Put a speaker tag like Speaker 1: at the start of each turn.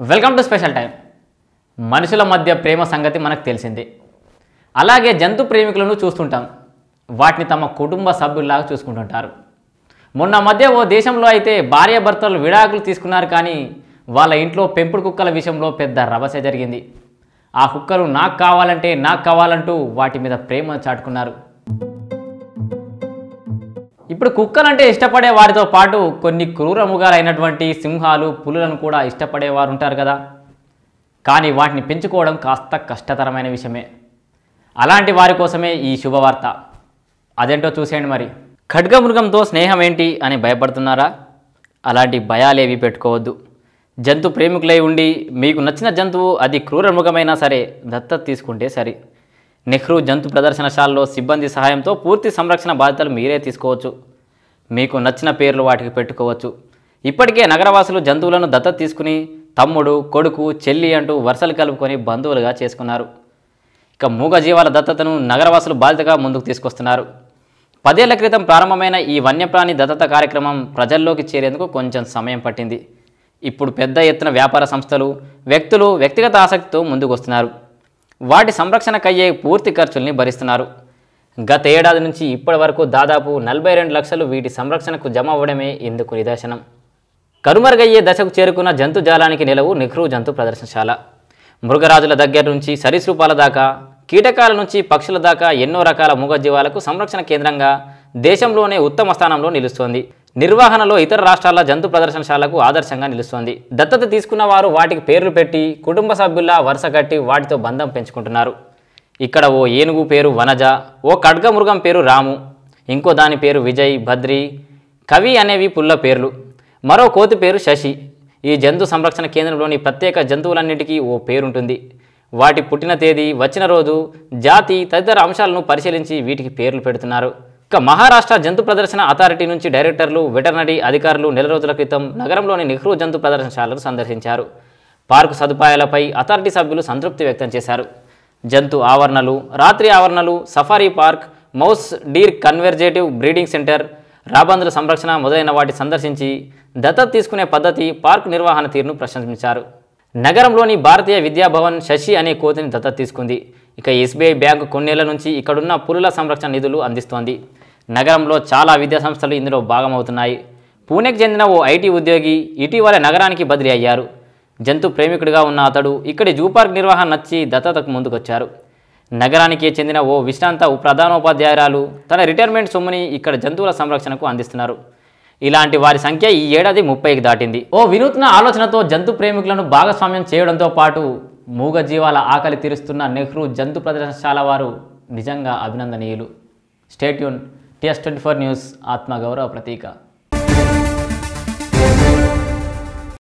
Speaker 1: welcome to special time మనుషుల మధ్య ప్రేమ సంగతి మనకు తెలిసిందే అలాగే జంతు ప్రేమికులను చూస్తుంటాం వాటిని తమ కుటుంబ సభ్యుల్లాగా చూసుకుంటుంటారు మొన్న మధ్య ఓ దేశంలో అయితే భార్యాభర్తలు విడాకులు తీసుకున్నారు కానీ వాళ్ళ ఇంట్లో పెంపుడు కుక్కల విషయంలో పెద్ద రభస జరిగింది ఆ కుక్కలు నాకు కావాలంటే నాకు కావాలంటూ వాటి మీద ప్రేమ చాటుకున్నారు ఇప్పుడు కుక్కలంటే ఇష్టపడే వారితో పాటు కొన్ని క్రూర మృగాలైనటువంటి సింహాలు పులులను కూడా ఇష్టపడే వారు ఉంటారు కదా కానీ వాటిని పెంచుకోవడం కాస్త కష్టతరమైన విషయమే అలాంటి వారి కోసమే ఈ శుభవార్త అదేంటో చూసేయండి మరి ఖడ్గమృగంతో స్నేహం ఏంటి అని భయపడుతున్నారా అలాంటి భయాలేవి పెట్టుకోవద్దు జంతు ప్రేమికులై ఉండి మీకు నచ్చిన జంతువు అది క్రూర మృగమైనా సరే దత్తత తీసుకుంటే సరి నెహ్రూ జంతు ప్రదర్శనశాలలో సిబ్బంది సహాయంతో పూర్తి సంరక్షణ బాధ్యతలు మీరే తీసుకోవచ్చు మీకు నచ్చిన పేర్లు వాటికి పెట్టుకోవచ్చు ఇప్పటికే నగరవాసులు జంతువులను దత్తత తీసుకుని తమ్ముడు కొడుకు చెల్లి అంటూ వరుసలు కలుపుకొని బంధువులుగా చేసుకున్నారు ఇక మూగజీవాల దత్తతను నగరవాసులు బాధ్యతగా ముందుకు తీసుకొస్తున్నారు పదేళ్ల క్రితం ప్రారంభమైన ఈ వన్యప్రాణి దత్తత కార్యక్రమం ప్రజల్లోకి చేరేందుకు కొంచెం సమయం పట్టింది ఇప్పుడు పెద్ద ఎత్తున వ్యాపార సంస్థలు వ్యక్తులు వ్యక్తిగత ఆసక్తితో ముందుకు వస్తున్నారు వాటి సంరక్షణకయ్యే పూర్తి ఖర్చుల్ని భరిస్తున్నారు గత ఏడాది నుంచి ఇప్పటి వరకు దాదాపు నలభై రెండు లక్షలు వీటి సంరక్షణకు జమ అవ్వడమే ఇందుకు నిదర్శనం కనుమరుగయ్యే దశకు చేరుకున్న జంతు జాలానికి నిలవు నెహ్రూ జంతు ప్రదర్శనశాల మృగరాజుల దగ్గర నుంచి సరీసృపాల దాకా కీటకాల నుంచి పక్షుల దాకా ఎన్నో రకాల మూగజీవాలకు సంరక్షణ కేంద్రంగా దేశంలోనే ఉత్తమ స్థానంలో నిలుస్తోంది నిర్వహణలో ఇతర రాష్ట్రాల జంతు ప్రదర్శనశాలకు ఆదర్శంగా నిలుస్తోంది దత్తత తీసుకున్న వారు వాటికి పేర్లు పెట్టి కుటుంబ సభ్యుల్లా వరుస కట్టి వాటితో బంధం పెంచుకుంటున్నారు ఇక్కడ ఓ ఏనుగు పేరు వనజ ఓ ఖడ్గమృగం పేరు రాము ఇంకో దాని పేరు విజయ్ భద్రి కవి అనేవి పుల్ల పేర్లు మరో కోతి పేరు శశి ఈ జంతు సంరక్షణ కేంద్రంలోని ప్రత్యేక జంతువులన్నిటికీ ఓ పేరుంటుంది వాటి పుట్టిన తేదీ వచ్చిన రోజు జాతి తదితర అంశాలను పరిశీలించి వీటికి పేర్లు పెడుతున్నారు ఇక మహారాష్ట్ర జంతు ప్రదర్శన అథారిటీ నుంచి డైరెక్టర్లు వెటర్నరీ అధికారులు నెల రోజుల క్రితం నగరంలోని నెహ్రూ జంతు ప్రదర్శనశాలను సందర్శించారు పార్కు సదుపాయాలపై అథారిటీ సభ్యులు సంతృప్తి వ్యక్తం చేశారు జంతు ఆవరణలు రాత్రి ఆవరణలు safari park mouse deer conservative breeding centre రాబందుల సంరక్షణ మొదలైన వాటి సందర్శించి దత్తత తీసుకునే పద్ధతి పార్క్ నిర్వహణ తీరును ప్రశంసించారు నగరంలోని భారతీయ విద్యాభవన్ శశి అనే కోతిని దత్తత తీసుకుంది ఇక ఎస్బీఐ బ్యాంకు కొన్నేళ్ల నుంచి ఇక్కడున్న పులుల సంరక్షణ నిధులు అందిస్తోంది నగరంలో చాలా విద్యా సంస్థలు ఇందులో భాగమవుతున్నాయి పూణేకి చెందిన ఓ ఐటీ ఉద్యోగి ఇటీవల నగరానికి బదిలీ అయ్యారు జంతు ప్రేమికుడిగా ఉన్న అతడు ఇక్కడి జూ పార్క్ నిర్వహణ నచ్చి దత్తతకు ముందుకొచ్చారు నగరానికి చెందిన ఓ విశ్రాంత ప్రధానోపాధ్యాయురాలు తన రిటైర్మెంట్ సొమ్ముని ఇక్కడ జంతువుల సంరక్షణకు అందిస్తున్నారు ఇలాంటి వారి సంఖ్య ఈ ఏడాది ముప్పైకి దాటింది ఓ వినూత్న ఆలోచనతో జంతు ప్రేమికులను భాగస్వామ్యం చేయడంతో పాటు మూగ జీవాల ఆకలి తీరుస్తున్న నెహ్రూ జంతు ప్రదర్శనశాల వారు నిజంగా అభినందనీయులు stay tuned TS twenty four news ఆత్మగౌరవ ప్రతీక